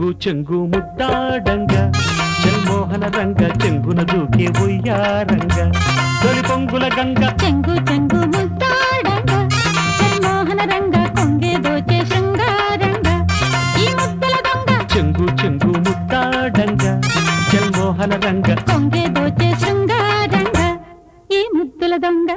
చెంగు ముద్దాడంగ జన్మోహన రంగ చెంగున దూకే ఉయ్యారంగ తొలి పొంగుల గంగ చెంగు చెంగు ముద్దాడంగ జన్మోహన రంగ కొంగే దోచే శృంగారంగ ఈ ముద్దల దొంగ చెంగు చెంగు ముద్దాడంగ జన్మోహన రంగ కొంగే దోచే శృంగారంగ ఈ ముద్దుల దొంగ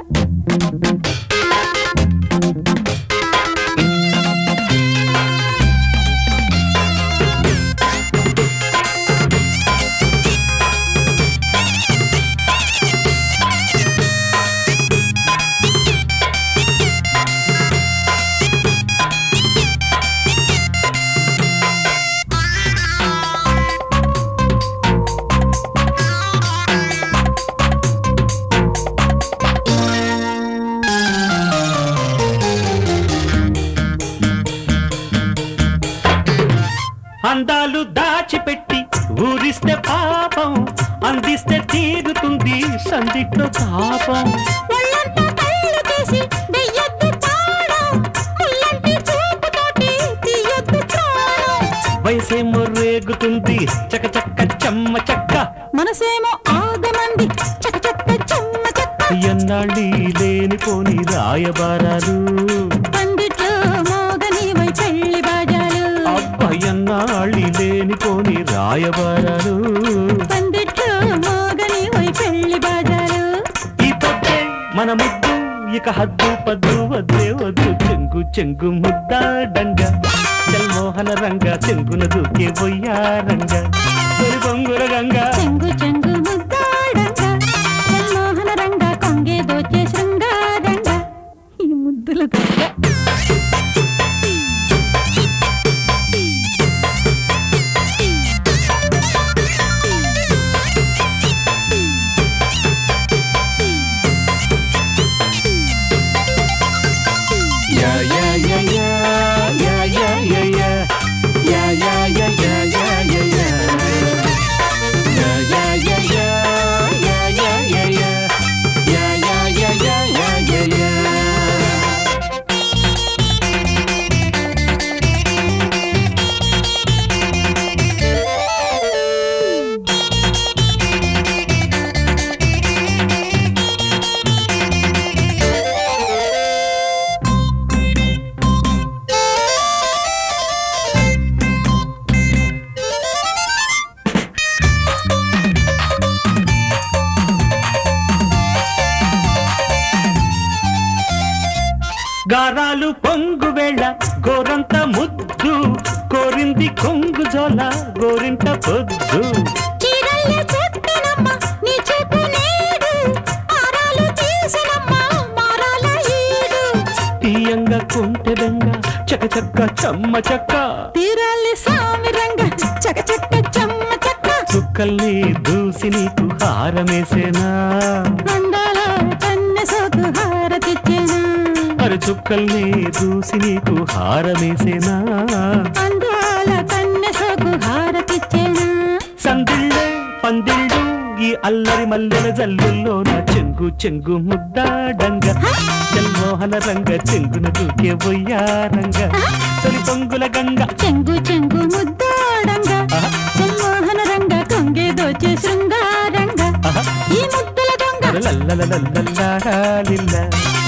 అందాలు దాచిపెట్టి ఊరిస్తే పాపం అందిస్తే తీరుతుంది సందిట్లో తాపం ఒళ్ళంతా కళ్ళు తీసి వెయ్యొద్దు తాళం ముల్లంటి చూపుతోటి తీయొద్దు ప్రాణం వయసేమో రేగుతుంది చక చక్క చెమ్మ చెక్క మనసేమో ఆగమంది చక చక్క చెమ్మ చెక్క ఎన్నాళ్ళి లేనిపోని రాయబారాలు పందిట్లో మోగని వై పెళ్లి బాజాలు అబ్బయన్నాళ్ళి లేనిపోని రాయబారాలు పందిట్లో మోగని వై పెళ్లి బాజాలు ఈ పొద్దే మన ముద్దు ఇక హద్దు పద్దు వద్దే వద్దు చెంగు చెంగు ముద్దాడంగ జల్మోహన రంగ చెంగున దూకే బొయ్యారంగ తొలి బొంగుల గంగ చెంగు చెంగు ముద్దాడంగ జన్మోహన రంగ కొంగే దోచే శృంగారంగ ఈ ముద్దుల దొంగ Yeah, yeah, yeah, yeah, yeah, yeah, yeah, yeah. Yeah, yeah, yeah, yeah, yeah, yeah, yeah. Yeah, yeah, yeah, yeah, yeah, yeah, yeah, yeah. Yeah, yeah, yeah, yeah, yeah, yeah, yeah. గారాలు పొంగు వేళ గోరంత ముద్దు కోరింది కొంగు జోల గోరింట పొద్దు చీరల్లే చెట్టనమ్మ నీ చూపు నేడు ఆరాలు తీసనమ్మ మారాల ఈడు తీయంగా కొంటె బెంగ చక చక్క చమ్మ చక్క తీరాలి సామి రంగ చక చక్క చెమ్మ చక్క చుక్కల్ని దూసి నీకు హారమేసేనా అందాల కన్నె సోకు హారతిచ్చేనా అరి చుక్కల్ని దూసి నీకు హారమేసేనా అందాల కన్నె సోకు హారతిచ్చేనా సందిళ్ళే పందిళ్ళు ఈ అల్లరి మల్లెల జల్లుల్లో నా చెంగు చెంగు ముద్దాడంగ జన్మోహన రంగ చెంగున దూకే బొయ్యారంగ తొలి పొంగుల గంగ చెంగు చెంగు ముద్దాడంగ జన్మోహన రంగ కొంగే దోచే శృంగారంగ ఆహా. ఈ ముద్దుల దొంగ లల్లలలలల్లాలిల్ల